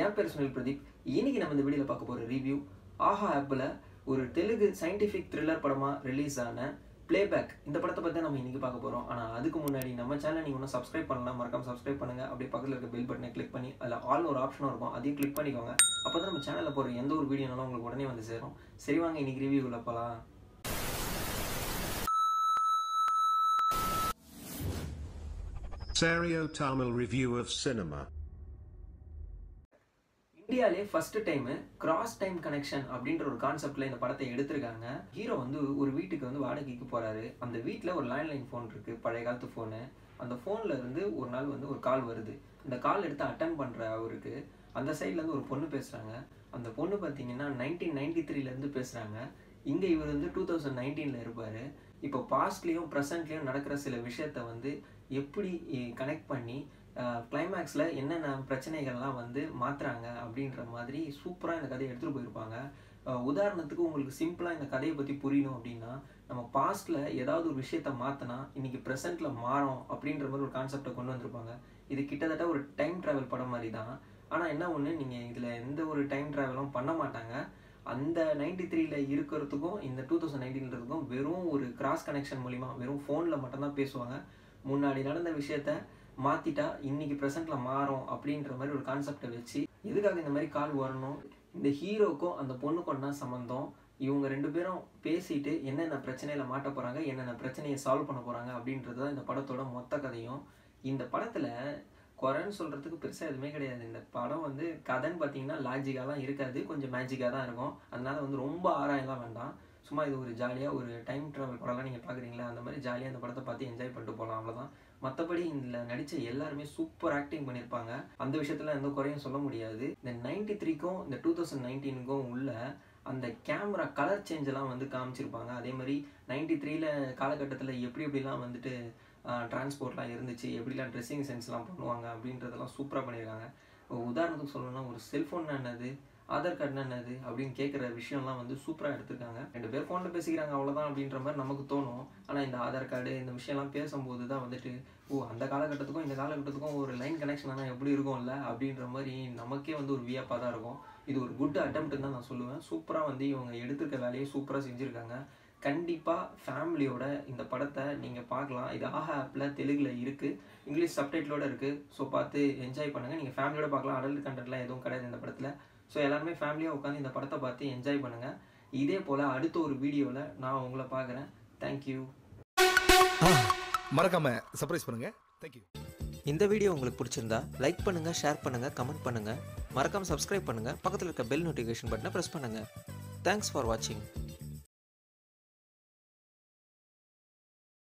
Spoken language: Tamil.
என் பேர் சுனில் பிரதீப் இன்னைக்கு நம்ம இந்த வீடியோவில் பார்க்க போகிற ரிவ்யூ ஆஹா ஆப்பில் ஒரு தெலுங்கு சயின்டிஃபிக் த்ரில்லர் படமாக ரிலீஸ் ஆன பிளேபேக் இந்த படத்தை பற்றி நம்ம இன்னைக்கு பார்க்க போகிறோம் ஆனால் அதுக்கு முன்னாடி நம்ம சேனல் நீங்கள் ஒன்றும் சப்ஸ்கிரைப் பண்ணலாம் மறக்காம சப்ஸ்கிரைப் பண்ணுங்கள் அப்படியே பக்கத்தில் இருக்க பெல் பட்டனை கிளிக் பண்ணி அதில் ஆல் ஒரு ஆப்ஷனும் இருக்கும் அதையும் கிளிக் பண்ணிக்கோங்க அப்போ தான் நம்ம சேனலில் போகிற எந்த ஒரு வீடியோனாலும் உங்களுக்கு உடனே வந்து சேரும் சரி வாங்க இன்னைக்கு ரிவ்யூக்குள்ள போகலாம் Sario Tamil Review of Cinema. இந்தியாலே first time cross time connection அப்படின்ற ஒரு கான்செப்ட்ல இந்த படத்தை எடுத்திருக்காங்க ஹீரோ வந்து ஒரு வீட்டுக்கு வந்து வாடகைக்கு போறாரு அந்த வீட்டில் ஒரு லேண்ட்லைன் ஃபோன் இருக்கு பழைய காலத்து ஃபோனு அந்த ஃபோன்ல இருந்து ஒரு நாள் வந்து ஒரு கால் வருது இந்த கால் எடுத்து அட்டன் பண்ற அவருக்கு அந்த சைட்ல இருந்து ஒரு பொண்ணு பேசுறாங்க அந்த பொண்ணு பார்த்தீங்கன்னா நைன்டீன் நைன்டி த்ரீலேருந்து பேசுறாங்க இங்கே இவர் வந்து டூ தௌசண்ட் நைன்டீனில் இருப்பார் இப்போ பாஸ்ட்லேயும் ப்ரெசன்ட்லேயும் நடக்கிற சில விஷயத்த வந்து எப்படி கனெக்ட் பண்ணி கிளைமேக்ஸில் என்னென்ன பிரச்சனைகள்லாம் வந்து மாற்றுறாங்க அப்படின்ற மாதிரி சூப்பராக இந்த கதையை எடுத்துகிட்டு போயிருப்பாங்க அஹ் உதாரணத்துக்கு உங்களுக்கு சிம்பிளாக இந்த கதையை பற்றி புரியணும் அப்படின்னா நம்ம பாஸ்ட்டில் ஏதாவது ஒரு விஷயத்த மாற்றினா இன்னைக்கு ப்ரெசென்ட்டில் மாறும் அப்படின்ற மாதிரி ஒரு கான்செப்டை கொண்டு வந்திருப்பாங்க இது கிட்டத்தட்ட ஒரு டைம் ட்ராவல் படம் மாதிரி தான் ஆனால் என்ன ஒன்று நீங்கள் இதில் எந்த ஒரு டைம் ட்ராவலும் பண்ண மாட்டாங்க அந்த நைன்டி த்ரீல இருக்கிறதுக்கும் இந்த டூ தௌசண்ட் நைன்டீன்றதுக்கும் வெறும் ஒரு கிராஸ் கனெக்ஷன் மூலிமா வெறும் ஃபோனில் மட்டும்தான் பேசுவாங்க முன்னாடி நடந்த விஷயத்த மாற்றிட்டா இன்னைக்கு ப்ரெசென்ட்டில் மாறும் அப்படின்ற மாதிரி ஒரு கான்செப்டை வச்சு எதுக்காக இந்த மாதிரி கால் வரணும் இந்த ஹீரோக்கும் அந்த பொண்ணுக்கும் என்ன சம்மந்தம் இவங்க ரெண்டு பேரும் பேசிட்டு என்னென்ன பிரச்சனையில மாட்ட போகிறாங்க என்னென்ன பிரச்சனையை சால்வ் பண்ண போகிறாங்க அப்படின்றது தான் இந்த படத்தோட மொத்த கதையும் இந்த படத்தில் குறைன்னு சொல்கிறதுக்கு பெருசாக எதுவுமே கிடையாது இந்த படம் வந்து கதைன்னு பார்த்தீங்கன்னா லாஜிக்காலாம் இருக்காது கொஞ்சம் மேஜிக்காக தான் இருக்கும் அதனால வந்து ரொம்ப ஆராயலாம் வேண்டாம் சும்மா இது ஒரு ஜாலியாக ஒரு டைம் ட்ராவல் படம்லாம் நீங்கள் பார்க்குறீங்களா அந்த மாதிரி ஜாலியாக அந்த படத்தை பார்த்து என்ஜாய் பண்ணிட்டு போகலாம் அவ்வளோதான் மற்றபடி இதில் நடித்த எல்லாருமே சூப்பர் ஆக்டிங் பண்ணியிருப்பாங்க அந்த விஷயத்தில் எந்த குறையும் சொல்ல முடியாது இந்த நைன்டி த்ரீக்கும் இந்த டூ தௌசண்ட் நைன்டீனுக்கும் உள்ள அந்த கேமரா கலர் சேஞ்ச் எல்லாம் வந்து காமிச்சிருப்பாங்க அதே மாதிரி நைன்டி த்ரீல காலகட்டத்தில் எப்படி எப்படிலாம் வந்துட்டு டிரான்ஸ்போர்ட்லாம் இருந்துச்சு எப்படிலாம் ட்ரெஸ்ஸிங் சென்ஸ்லாம் பண்ணுவாங்க அப்படின்றதெல்லாம் சூப்பராக பண்ணியிருக்காங்க உதாரணத்துக்கு சொல்லணும்னா ஒரு செல்ஃபோன் என்னது ஆதார் கார்டு என்னது அப்படின்னு கேட்குற விஷயம்லாம் வந்து சூப்பராக எடுத்திருக்காங்க ரெண்டு பேர் ஃபோனில் பேசிக்கிறாங்க அவ்வளோதான் அப்படின்ற மாதிரி நமக்கு தோணும் ஆனால் இந்த ஆதார் கார்டு இந்த விஷயம்லாம் பேசும்போது தான் வந்துட்டு ஓ அந்த காலகட்டத்துக்கும் இந்த காலகட்டத்துக்கும் ஒரு லைன் கனெக்ஷன் ஆனால் எப்படி இருக்கும்ல அப்படின்ற மாதிரி நமக்கே வந்து ஒரு வியப்பாக தான் இருக்கும் இது ஒரு குட் அட்டம்ப்ட்னு தான் நான் சொல்லுவேன் சூப்பராக வந்து இவங்க எடுத்திருக்க வேலையை சூப்பராக செஞ்சுருக்காங்க கண்டிப்பாக ஃபேமிலியோட இந்த படத்தை நீங்கள் பார்க்கலாம் இது ஆஹா ஆப்பில் தெலுங்கில் இருக்குது இங்கிலீஷ் சப்டைட்டிலோட இருக்குது ஸோ பார்த்து என்ஜாய் பண்ணுங்கள் நீங்கள் ஃபேமிலியோட பார்க்கலாம் அடல்ட் கண்டென்ட்லாம் எதுவும் கிடையாது இந்த படத்தில் ஸோ எல்லாருமே ஃபேமிலியாக உட்காந்து இந்த படத்தை பார்த்து என்ஜாய் பண்ணுங்கள் இதே போல் அடுத்த ஒரு வீடியோவில் நான் உங்களை பார்க்குறேன் தேங்க்யூ மறக்காம சர்ப்ரைஸ் பண்ணுங்க தேங்க்யூ இந்த வீடியோ உங்களுக்கு பிடிச்சிருந்தா லைக் பண்ணுங்க ஷேர் பண்ணுங்க கமெண்ட் பண்ணுங்க மறக்காம சப்ஸ்கிரைப் பண்ணுங்க பக்கத்தில் இருக்க பெல் நோட்டிஃபிகேஷன் பட்டனை ப்ரெஸ் பண்ணுங்க தேங்க்ஸ் ஃபார் வாட்சிங்